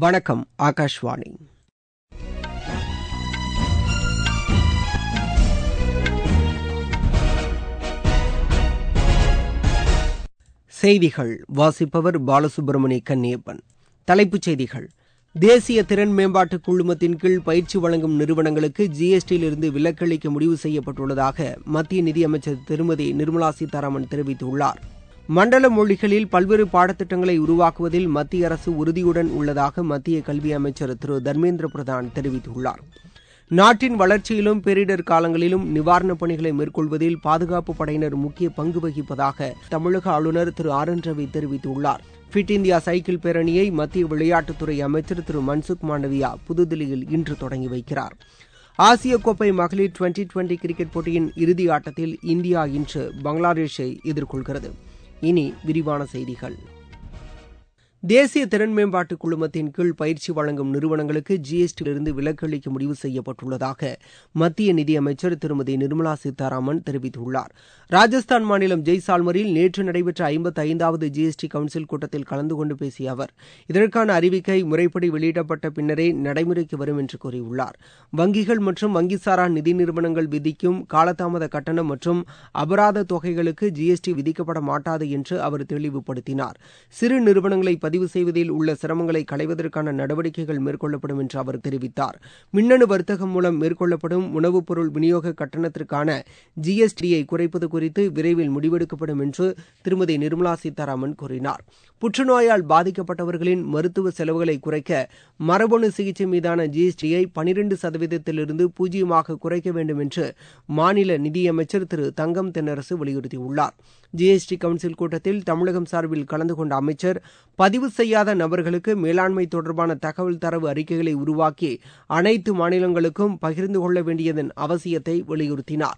வணக்கம் ஆகாஷ்வாணி செய்திகள் வாசிப்பவர் பாலசுப்ரமணி கன்னியப்பன் தலைப்புச் செய்திகள் தேசிய திறன் மேம்பாட்டு குழுமத்தின் கீழ் பயிற்சி வழங்கும் நிறுவனங்களுக்கு ஜிஎஸ்டியிலிருந்து விலக்களிக்க முடிவு செய்யப்பட்டுள்ளதாக மத்திய நிதியமைச்சர் திருமதி நிர்மலா சீதாராமன் தெரிவித்துள்ளார் மண்டல மொழிகளில் பல்வேறு பாடத்திட்டங்களை உருவாக்குவதில் மத்திய அரசு உறுதியுடன் உள்ளதாக மத்திய கல்வி அமைச்சர் திரு தர்மேந்திர பிரதான் தெரிவித்துள்ளார் நாட்டின் வளர்ச்சியிலும் பேரிடர் காலங்களிலும் நிவாரணப் பணிகளை மேற்கொள்வதில் பாதுகாப்பு படையினர் முக்கிய பங்கு வகிப்பதாக தமிழக ஆளுநர் திரு ஆர் என் ரவி தெரிவித்துள்ளார் ஃபிட் இந்தியா சைக்கிள் பேரணியை மத்திய விளையாட்டுத்துறை அமைச்சர் திரு மன்சுக் மாண்டவியா புதுதில்லியில் இன்று தொடங்கி வைக்கிறார் ஆசிய கோப்பை மகளிர் டுவெண்டி டுவெண்டி கிரிக்கெட் போட்டியின் இறுதி ஆட்டத்தில் இந்தியா இன்று பங்களாதேஷை எதிர்கொள்கிறது இனி விரிவான செய்திகள் தேசிய திறன் மேம்பாட்டு குழுமத்தின் கீழ் பயிற்சி வழங்கும் நிறுவனங்களுக்கு ஜிஎஸ்டியிலிருந்து விலக்களிக்க முடிவு செய்யப்பட்டுள்ளதாக மத்திய நிதியமைச்சர் திருமதி நிர்மலா சீதாராமன் தெரிவித்துள்ளார் ராஜஸ்தான் மாநிலம் ஜெய்சால்மரில் நேற்று நடைபெற்ற ஐம்பத்தி ஐந்தாவது ஜிஎஸ்டி கவுன்சில் கூட்டத்தில் கலந்து கொண்டு பேசிய அவர் இதற்கான அறிவிக்கை முறைப்படி வெளியிடப்பட்ட பின்னரே நடைமுறைக்கு வரும் என்று கூறியுள்ளார் வங்கிகள் மற்றும் வங்கிசாரா நிதி நிறுவனங்கள் விதிக்கும் காலதாமத கட்டணம் மற்றும் அபராத தொகைகளுக்கு ஜிஎஸ்டி விதிக்கப்பட மாட்டாது என்று அவர் தெளிவுபடுத்தினார் சிறு நிறுவனங்களை பதிவு செய்வதில் உள்ள சிரமங்களை களைவதற்கான நடவடிக்கைகள் மேற்கொள்ளப்படும் என்று அவர் தெரிவித்தார் மின்னணு வர்த்தகம் மூலம் மேற்கொள்ளப்படும் உணவுப் பொருள் விநியோக கட்டணத்திற்கான ஜிஎஸ்டியை குறைப்பது குறித்து விரைவில் முடிவெடுக்கப்படும் என்று திருமதி நிர்மலா சீதாராமன் கூறினார் புற்றுநோயால் பாதிக்கப்பட்டவர்களின் மருத்துவ செலவுகளை குறைக்க மரபணு சிகிச்சை மீதான ஜிஎஸ்டியை பனிரெண்டு சதவீதத்திலிருந்து பூஜ்ஜியமாக குறைக்க வேண்டும் என்று மாநில நிதியமைச்சர் திரு தங்கம் தென்னரசு வலியுறுத்தியுள்ளார் ஜிஎஸ்டி கவுன்சில் கூட்டத்தில் தமிழகம் சார்பில் கலந்து கொண்ட அமைச்சர் பதிவு செய்யாத நபர்களுக்கு மேலாண்மை தொடர்பான தகவல் தரவு அறிக்கைகளை உருவாக்கி அனைத்து மாநிலங்களுக்கும் பகிர்ந்து கொள்ள வேண்டியதன் அவசியத்தை வலியுறுத்தினார்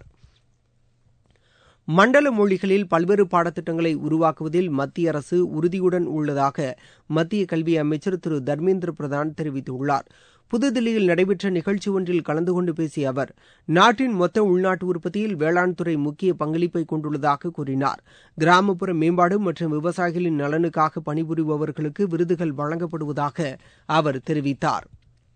மண்டல மொழிகளில் பல்வேறு பாடத்திட்டங்களை உருவாக்குவதில் மத்திய அரசு உறுதியுடன் உள்ளதாக மத்திய கல்வி அமைச்சர் திரு தர்மேந்திர பிரதான் தெரிவித்துள்ளார் புதுதில்லியில் நடைபெற்ற நிகழ்ச்சி ஒன்றில் கலந்து கொண்டு பேசிய அவர் நாட்டின் மொத்த உள்நாட்டு உற்பத்தியில் வேளாண் துறை முக்கிய பங்களிப்பை கொண்டுள்ளதாக கூறினார் கிராமப்புற மேம்பாடு மற்றும் விவசாயிகளின் நலனுக்காக பணிபுரிபவர்களுக்கு விருதுகள் வழங்கப்படுவதாக அவர் தெரிவித்தார்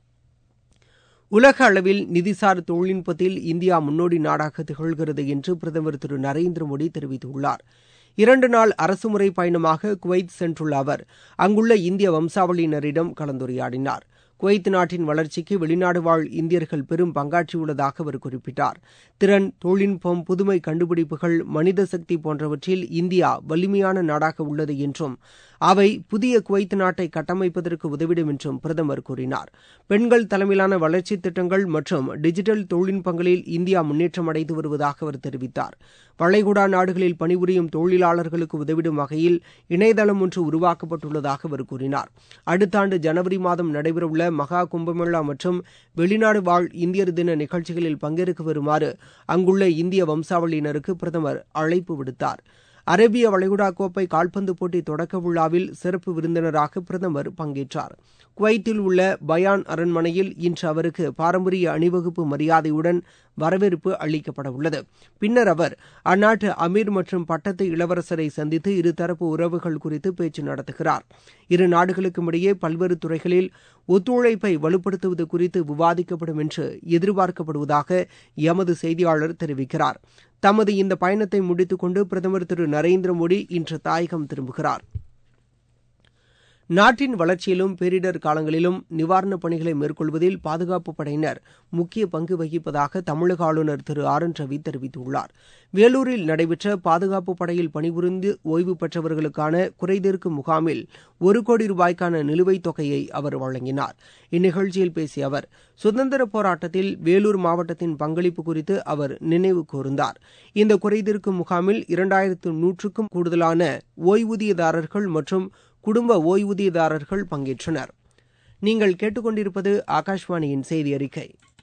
உலக அளவில் நிதிசார் தொழில்நுட்பத்தில் இந்தியா முன்னோடி நாடாக திகழ்கிறது என்று பிரதமர் திரு நரேந்திர மோடி தெரிவித்துள்ளார் இரண்டு நாள் அரசுமுறை பயணமாக குவைத் சென்றுள்ள அவர் அங்குள்ள இந்திய வம்சாவளியினரிடம் கலந்துரையாடினார் குவைத் நாட்டின் வளர்ச்சிக்கு வெளிநாடு வாழ் இந்தியர்கள் பெரும் பங்காற்றியுள்ளதாக அவர் குறிப்பிட்டார் திறன் தொழில்நுட்பம் புதுமை கண்டுபிடிப்புகள் மனித சக்தி போன்றவற்றில் இந்தியா வலிமையான நாடாக உள்ளது என்றும் அவை புதிய குவைத் நாட்டை கட்டமைப்பதற்கு உதவிடும் என்றும் பிரதமர் கூறினார் பெண்கள் தலைமையிலான வளர்ச்சி திட்டங்கள் மற்றும் டிஜிட்டல் தொழில்நுட்பங்களில் இந்தியா முன்னேற்றம் அடைந்து வருவதாக அவர் தெரிவித்தார் வளைகுடா நாடுகளில் பணிபுரியும் தொழிலாளர்களுக்கு உதவிடும் வகையில் இணையதளம் ஒன்று உருவாக்கப்பட்டுள்ளதாக அவர் கூறினார் அடுத்த ஆண்டு ஜனவரி மாதம் நடைபெறவுள்ள மகா கும்பமேளா மற்றும் வெளிநாடு வாழ் இந்தியர் தின நிகழ்ச்சிகளில் பங்கேற்க வருமாறு அங்குள்ள இந்திய வம்சாவளியினருக்கு பிரதமர் அழைப்பு விடுத்தார் அரேபிய வளைகுடா கோப்பை கால்பந்து போட்டி தொடக்க விழாவில் சிறப்பு விருந்தினராக பிரதமர் பங்கேற்றார் குவைத்தில் உள்ள பயான் அரண்மனையில் இன்று அவருக்கு பாரம்பரிய அணிவகுப்பு மரியாதையுடன் வரவேற்பு அளிக்கப்பட உள்ளது பின்னர் அவர் அந்நாட்டு அமீர் மற்றும் பட்டத்து இளவரசரை சந்தித்து இருதரப்பு உறவுகள் குறித்து பேச்சு நடத்துகிறார் இரு நாடுகளுக்கும் இடையே பல்வேறு துறைகளில் ஒத்துழைப்பை வலுப்படுத்துவது குறித்து விவாதிக்கப்படும் என்று எதிர்பார்க்கப்படுவதாக எமது செய்தியாளர் தெரிவிக்கிறார் தமது இந்த பயணத்தை முடித்துக்கொண்டு பிரதமர் திரு நரேந்திர மோடி இன்று தாயகம் திரும்புகிறார் நாட்டின் வளர்ச்சியிலும் பேரிடர் காலங்களிலும் நிவாரணப் பணிகளை மேற்கொள்வதில் பாதுகாப்பு படையினர் முக்கிய பங்கு வகிப்பதாக தமிழக ஆளுநர் திரு ஆர் என் ரவி தெரிவித்துள்ளார் வேலூரில் நடைபெற்ற பாதுகாப்பு படையில் பணிபுரிந்து ஓய்வு பெற்றவர்களுக்கான குறைதீர்க்கும் முகாமில் ஒரு கோடி ரூபாய்க்கான நிலுவைத் தொகையை அவர் வழங்கினார் இந்நிகழ்ச்சியில் பேசிய அவர் சுதந்திர போராட்டத்தில் வேலூர் மாவட்டத்தின் பங்களிப்பு குறித்து அவர் நினைவு கூர்ந்தார் இந்த குறைதீர்க்கும் முகாமில் இரண்டாயிரத்து நூற்றுக்கும் கூடுதலான ஓய்வூதியதாரர்கள் மற்றும் குடும்ப ஓய்வூதியதாரர்கள் பங்கேற்றனர் நீங்கள் கேட்டுக்கொண்டிருப்பது ஆகாஷ்வாணியின் செய்தி அறிக்கை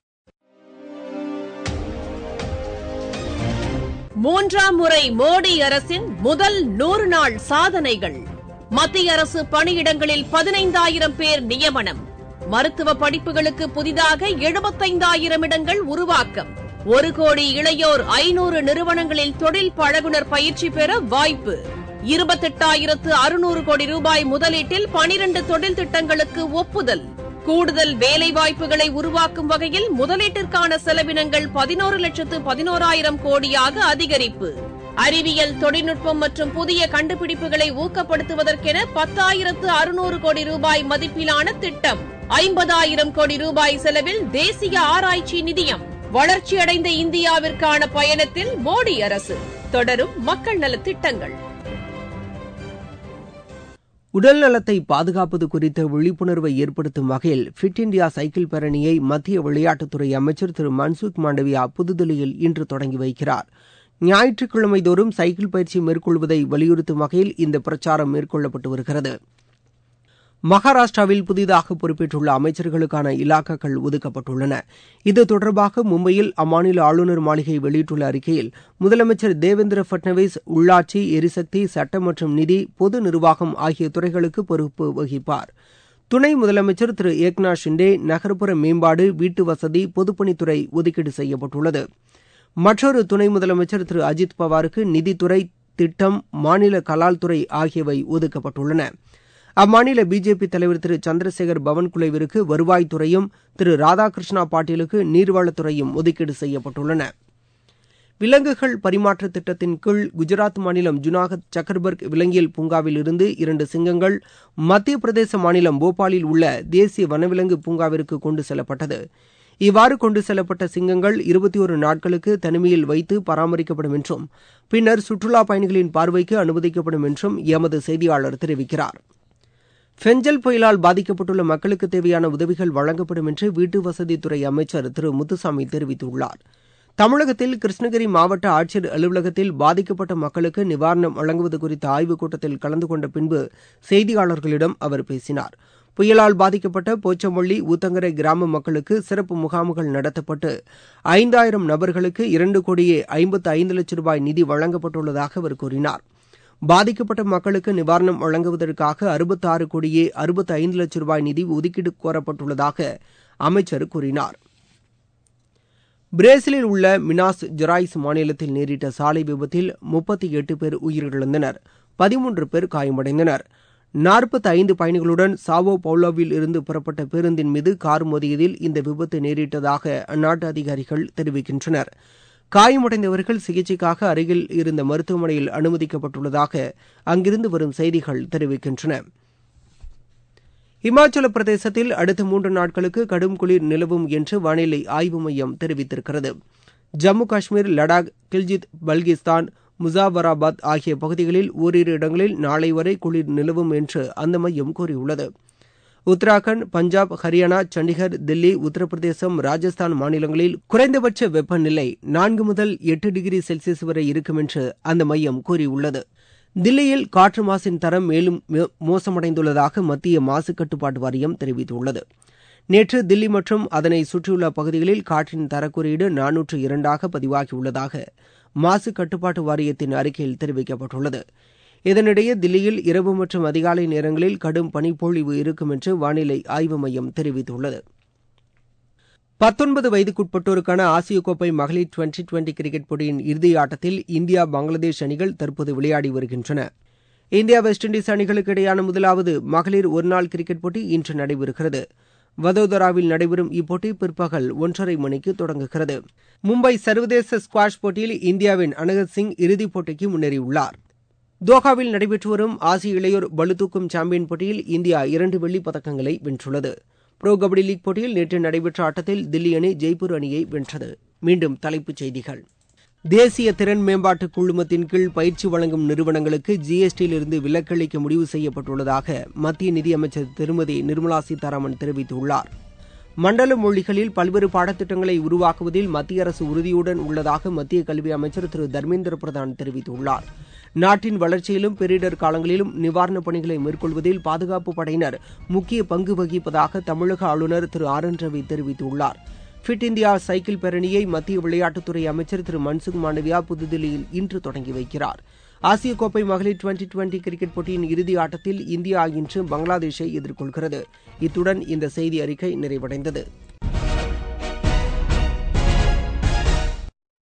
மூன்றாம் முறை மோடி அரசின் முதல் நூறு நாள் சாதனைகள் மத்திய அரசு பணியிடங்களில் பதினைந்தாயிரம் பேர் நியமனம் மருத்துவ படிப்புகளுக்கு புதிதாக எழுபத்தைந்தாயிரம் இடங்கள் உருவாக்கம் ஒரு கோடி இளையோர் ஐநூறு நிறுவனங்களில் தொழில் பழகுனர் பயிற்சி பெற வாய்ப்பு இருபத்தெட்டாயிரத்து அறுநூறு கோடி ரூபாய் முதலீட்டில் பனிரண்டு தொழில் திட்டங்களுக்கு ஒப்புதல் கூடுதல் வேலைவாய்ப்புகளை உருவாக்கும் வகையில் முதலீட்டிற்கான செலவினங்கள் பதினோரு லட்சத்து பதினோராயிரம் கோடியாக அதிகரிப்பு அறிவியல் தொழில்நுட்பம் மற்றும் புதிய கண்டுபிடிப்புகளை ஊக்கப்படுத்துவதற்கென பத்தாயிரத்து அறுநூறு கோடி ரூபாய் மதிப்பிலான திட்டம் ஐம்பதாயிரம் கோடி ரூபாய் செலவில் தேசிய ஆராய்ச்சி நிதியம் வளர்ச்சியடைந்த இந்தியாவிற்கான பயணத்தில் மோடி அரசு தொடரும் மக்கள் நலத் திட்டங்கள் உடல் நலத்தை பாதுகாப்பது குறித்த விழிப்புணர்வை ஏற்படுத்தும் வகையில் ஃபிட் இண்டியா சைக்கிள் பேரணியை மத்திய விளையாட்டுத்துறை அமைச்சர் திரு மன்சுக் மாண்டவியா புதுதில்லியில் இன்று தொடங்கி வைக்கிறார் ஞாயிற்றுக்கிழமை தோறும் சைக்கிள் பயிற்சி மேற்கொள்வதை வலியுறுத்தும் வகையில் இந்த பிரச்சாரம் மேற்கொள்ளப்பட்டு வருகிறது மகாராஷ்டிராவில் புதிதாக பொறுப்பேற்றுள்ள அமைச்சர்களுக்கான இலாக்காக்கள் ஒதுக்கப்பட்டுள்ளன இது தொடர்பாக மும்பையில் அம்மாநில ஆளுநர் மாளிகை வெளியிட்டுள்ள அறிக்கையில் முதலமைச்சர் தேவேந்திர பட்னவிஸ் உள்ளாட்சி எரிசக்தி சட்டம் மற்றும் நிதி பொது நிர்வாகம் ஆகிய துறைகளுக்கு பொறுப்பு வகிப்பார் துணை முதலமைச்சர் திரு ஏக்நாத் ஷிண்டே நகர்ப்புற மேம்பாடு வீட்டு வசதி பொதுப்பணித்துறை ஒதுக்கீடு செய்யப்பட்டுள்ளது மற்றொரு துணை முதலமைச்சர் திரு அஜித் பவாருக்கு நிதித்துறை திட்டம் மாநில கலால்துறை ஆகியவை ஒதுக்கப்பட்டுள்ளன அம்மாநில பிஜேபி தலைவர் திரு சந்திரசேகர் பவன்குலேவிற்கு வருவாய்த்துறையும் திரு ராதாகிருஷ்ணா பாட்டீலுக்கு நீர்வளத்துறையும் ஒதுக்கீடு செய்யப்பட்டுள்ளன விலங்குகள் பரிமாற்ற திட்டத்தின் கீழ் குஜராத் மாநிலம் ஜுனாகத் சக்கர்பர்க் விலங்கியல் பூங்காவில் இருந்து இரண்டு சிங்கங்கள் மத்திய பிரதேச மாநிலம் போபாலில் உள்ள தேசிய வனவிலங்கு பூங்காவிற்கு கொண்டு செல்லப்பட்டது இவ்வாறு கொண்டு செல்லப்பட்ட சிங்கங்கள் இருபத்தி ஒரு நாட்களுக்கு தனிமையில் வைத்து பராமரிக்கப்படும் என்றும் பின்னர் சுற்றுலா பயணிகளின் பார்வைக்கு அனுமதிக்கப்படும் என்றும் எமது செய்தியாளர் தெரிவிக்கிறார் ஃபெஞ்சல் புயலால் பாதிக்கப்பட்டுள்ள மக்களுக்கு தேவையான உதவிகள் வழங்கப்படும் என்று வீட்டு வசதித்துறை அமைச்சர் திரு முத்துசாமி தெரிவித்துள்ளார் தமிழகத்தில் கிருஷ்ணகிரி மாவட்ட ஆட்சியர் அலுவலகத்தில் பாதிக்கப்பட்ட மக்களுக்கு நிவாரணம் வழங்குவது குறித்த ஆய்வுக் கூட்டத்தில் கலந்து கொண்ட பின்பு செய்தியாளர்களிடம் அவர் பேசினார் புயலால் பாதிக்கப்பட்ட போச்சம்பள்ளி ஊத்தங்கரை கிராம மக்களுக்கு சிறப்பு முகாம்கள் நடத்தப்பட்டு ஐந்தாயிரம் நபர்களுக்கு இரண்டு கோடியே ஐம்பத்து ஐந்து லட்சம் ரூபாய் நிதி வழங்கப்பட்டுள்ளதாக அவர் கூறினார் பாதிக்கப்பட்ட மக்களுக்கு நிவாரணம் வழங்குவதற்காக அறுபத்தாறு கோடியே அறுபத்தி ஐந்து லட்சம் ரூபாய் நிதி ஒதுக்கீடு கோரப்பட்டுள்ளதாக அமைச்சர் கூறினார் பிரேசிலில் உள்ள மினாஸ் ஜெராய்ஸ் மாநிலத்தில் நேரிட்ட சாலை விபத்தில் முப்பத்தி எட்டு பேர் உயிரிழந்தனர் பதிமூன்று பேர் காயமடைந்தனர் நாற்பத்தி ஐந்து பயணிகளுடன் சாவோ பவுலோவில் இருந்து புறப்பட்ட பேருந்தின் மீது கார் மோதியதில் இந்த விபத்து நேரிட்டதாக அந்நாட்டு அதிகாரிகள் தெரிவிக்கின்றனர் காயமடைந்தவர்கள் சிகிச்சைக்காக அருகில் இருந்த மருத்துவமனையில் அனுமதிக்கப்பட்டுள்ளதாக அங்கிருந்து வரும் செய்திகள் தெரிவிக்கின்றன இமாச்சல பிரதேசத்தில் அடுத்த மூன்று நாட்களுக்கு கடும் குளிர் நிலவும் என்று வானிலை ஆய்வு மையம் தெரிவித்திருக்கிறது ஜம்மு காஷ்மீர் லடாக் கில்ஜித் பல்கிஸ்தான் முசாபராபாத் ஆகிய பகுதிகளில் ஓரிரு இடங்களில் நாளை வரை குளிர் நிலவும் என்று அந்த மையம் கூறியுள்ளது உத்தராகண்ட் பஞ்சாப் ஹரியானா சண்டிகர் தில்லி உத்தரப்பிரதேசம் ராஜஸ்தான் மாநிலங்களில் குறைந்தபட்ச வெப்பநிலை நான்கு முதல் எட்டு டிகிரி செல்சியஸ் வரை இருக்கும் என்று அந்த மையம் கூறியுள்ளது தில்லியில் காற்று மாசின் தரம் மேலும் மோசமடைந்துள்ளதாக மத்திய மாசு கட்டுப்பாட்டு வாரியம் தெரிவித்துள்ளது நேற்று தில்லி மற்றும் அதனை சுற்றியுள்ள பகுதிகளில் காற்றின் தரக்குறியீடு நானூற்று இரண்டாக பதிவாகியுள்ளதாக மாசு கட்டுப்பாட்டு வாரியத்தின் அறிக்கையில் தெரிவிக்கப்பட்டுள்ளது இதனிடையே தில்லியில் இரவு மற்றும் அதிகாலை நேரங்களில் கடும் பனிப்பொழிவு இருக்கும் என்று வானிலை ஆய்வு மையம் தெரிவித்துள்ளது பத்தொன்பது வயதுக்குட்பட்டோருக்கான ஆசிய கோப்பை மகளிர் டுவெண்டி டுவெண்டி கிரிக்கெட் போட்டியின் இறுதி ஆட்டத்தில் இந்தியா பங்களாதேஷ் அணிகள் தற்போது விளையாடி வருகின்றன இந்தியா வெஸ்ட் இண்டீஸ் அணிகளுக்கு இடையேயான முதலாவது மகளிர் ஒருநாள் கிரிக்கெட் போட்டி இன்று நடைபெறுகிறது வதோதராவில் நடைபெறும் இப்போட்டி பிற்பகல் ஒன்றரை மணிக்கு தொடங்குகிறது மும்பை சர்வதேச ஸ்குவாஷ் போட்டியில் இந்தியாவின் அனகத் சிங் இறுதிப் போட்டிக்கு முன்னேறியுள்ளார் தோஹாவில் நடைபெற்று வரும் ஆசிய இளையோர் பளுதூக்கும் சாம்பியன் போட்டியில் இந்தியா இரண்டு வெள்ளிப் பதக்கங்களை வென்றுள்ளது புரோ கபடி லீக் போட்டியில் நேற்று நடைபெற்ற ஆட்டத்தில் தில்லி அணி ஜெய்ப்பூர் அணியை வென்றது மீண்டும் தலைப்புச் செய்திகள் தேசிய திறன் மேம்பாட்டு குழுமத்தின் கீழ் பயிற்சி வழங்கும் நிறுவனங்களுக்கு ஜிஎஸ்டியிலிருந்து விலக்களிக்க முடிவு செய்யப்பட்டுள்ளதாக மத்திய நிதியமைச்சர் திருமதி நிர்மலா சீதாராமன் தெரிவித்துள்ளார் மண்டல மொழிகளில் பல்வேறு பாடத்திட்டங்களை உருவாக்குவதில் மத்திய அரசு உறுதியுடன் உள்ளதாக மத்திய கல்வி அமைச்சர் திரு தர்மேந்திர பிரதான் தெரிவித்துள்ளார் நாட்டின் வளர்ச்சியிலும் பேரிடர் காலங்களிலும் நிவாரணப் பணிகளை மேற்கொள்வதில் பாதுகாப்பு படையினர் முக்கிய பங்கு வகிப்பதாக தமிழக ஆளுநர் திரு ஆர் என் ரவி தெரிவித்துள்ளார் ஃபிட் இந்தியா சைக்கிள் பேரணியை மத்திய விளையாட்டுத்துறை அமைச்சர் திரு மன்சுக் மாண்டவியா புதுதில்லியில் இன்று தொடங்கி வைக்கிறார் ஆசிய கோப்பை மகளிர் டுவெண்டி டுவெண்டி கிரிக்கெட் போட்டியின் இறுதி ஆட்டத்தில் இந்தியா இன்று பங்களாதேஷை எதிர்கொள்கிறது இத்துடன் இந்த செய்தி அறிக்கை நிறைவடைந்தது